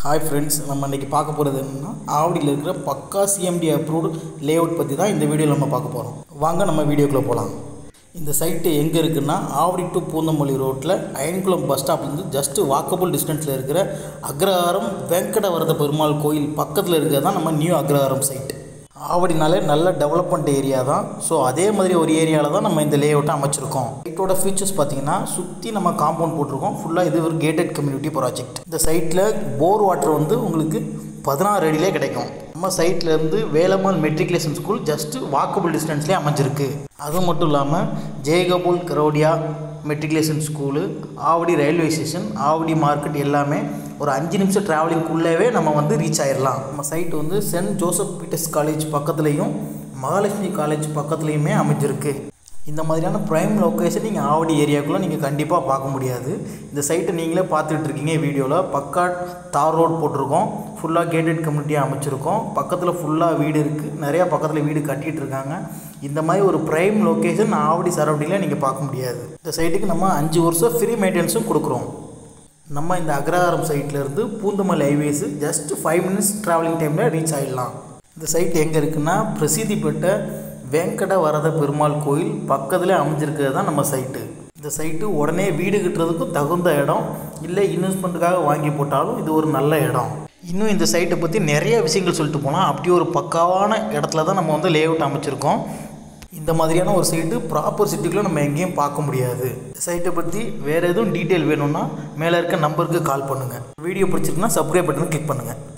hi friends நம்ம இன்றைக்கி பார்க்க போகிறது என்னென்னா ஆவடியில் இருக்கிற பக்கா சிஎம்டி அப்ரூவ்டு லேஅவுட் பற்றி தான் இந்த வீடியோவில் நம்ம பார்க்க போகிறோம் வாங்க நம்ம வீடியோக்குள்ளே போகலாம் இந்த சைட்டு எங்கே இருக்குன்னா ஆவடி டு பூந்தமல்லி ரோட்டில் அயன்குளம் பஸ் ஸ்டாப்லேருந்து ஜஸ்ட்டு வாக்கபுள் டிஸ்டன்ஸில் இருக்கிற அக்ரஹாரம் வெங்கடவரத பெருமாள் கோயில் பக்கத்தில் இருக்கிறது தான் நம்ம நியூ அக்ரஹாரம் சைட் ஆவடினாலே நல்ல டெவலப்மெண்ட் ஏரியா தான் ஸோ அதே மாதிரி ஒரு ஏரியாவில் தான் நம்ம இந்த லேஅவுட்டை அமைச்சிருக்கோம் சைட்டோட ஃபீச்சர்ஸ் பார்த்தீங்கன்னா சுற்றி நம்ம காம்பவுண்ட் போட்டிருக்கோம் ஃபுல்லாக இது ஒரு கேட்டட் கம்யூனிட்டி ப்ராஜெக்ட் இந்த சைட்டில் போர் வாட்டர் வந்து உங்களுக்கு பதினாறு அடியிலே கிடைக்கும் நம்ம சைட்லேருந்து Velammal matriculation school just walkable டிஸ்டன்ஸ்லேயே அமைஞ்சிருக்கு அது மட்டும் இல்லாமல் Jayagopal Garodia matriculation school Avadi railway station Avadi market எல்லாமே ஒரு அஞ்சு நிமிஷம் ட்ராவலிங்குள்ளேவே நம்ம வந்து ரீச் ஆயிடலாம் நம்ம சைட் வந்து சென்ட் ஜோசப் பீட்டர்ஸ் காலேஜ் பக்கத்துலேயும் மகாலட்சுமி காலேஜ் பக்கத்துலேயுமே அமைஞ்சிருக்கு இந்த மாதிரியான ப்ரைம் லொக்கேஷன் நீங்கள் ஆவடி ஏரியாக்குள்ளே நீங்கள் கண்டிப்பாக பார்க்க முடியாது இந்த சைட்டை நீங்களே பார்த்துட்டு இருக்கீங்க வீடியோவில் பக்கா தார் ரோட் போட்டிருக்கோம் ஃபுல்லாக கேட்டட் கம்யூனிட்டியாக அமைச்சிருக்கோம் பக்கத்தில் ஃபுல்லாக வீடு இருக்குது நிறையா பக்கத்தில் வீடு கட்டிகிட்டு இருக்காங்க இந்த மாதிரி ஒரு ப்ரைம் லொக்கேஷன் ஆவடி சரௌண்டிங்கில் நீங்கள் பார்க்க முடியாது இந்த சைட்டுக்கு நம்ம அஞ்சு வருஷம் ஃப்ரீ மெயின்டெனன்ஸும் கொடுக்குறோம் நம்ம இந்த அக்ரஹாரம் சைட்லேருந்து Poonamallee highways just five minutes travelling டைமில் ரீச் ஆகிடலாம் இந்த சைட் எங்கே இருக்குன்னா பிரசித்தி பெற்ற வேங்கட வரத பெருமாள் கோயில் பக்கத்தில் அமைஞ்சிருக்கிறது தான் நம்ம சைட்டு இந்த சைட்டு உடனே வீடு கட்டுறதுக்கும் தகுந்த இடம் இல்லை இன்வெஸ்ட்மெண்ட்டுக்காக வாங்கி போட்டாலும் இது ஒரு நல்ல இடம் இன்னும் இந்த சைட்டை பற்றி நிறைய விஷயங்கள் சொல்லிட்டு போனால் அப்படி ஒரு பக்காவான இடத்துல தான் நம்ம வந்து லேஅவுட் அமைச்சிருக்கோம் இந்த மாதிரியான ஒரு சைட்டு ப்ராப்பர் சிட்டிக்குள்ளே நம்ம எங்கேயும் பார்க்க முடியாது சைட்டை பற்றி வேறு எதுவும் டீட்டெயில் வேணும்னா மேலே இருக்க நம்பருக்கு கால் பண்ணுங்கள் வீடியோ பிடிச்சிருக்குன்னா சப்ஸ்கிரைப் பட்டன் கிளிக் பண்ணுங்கள்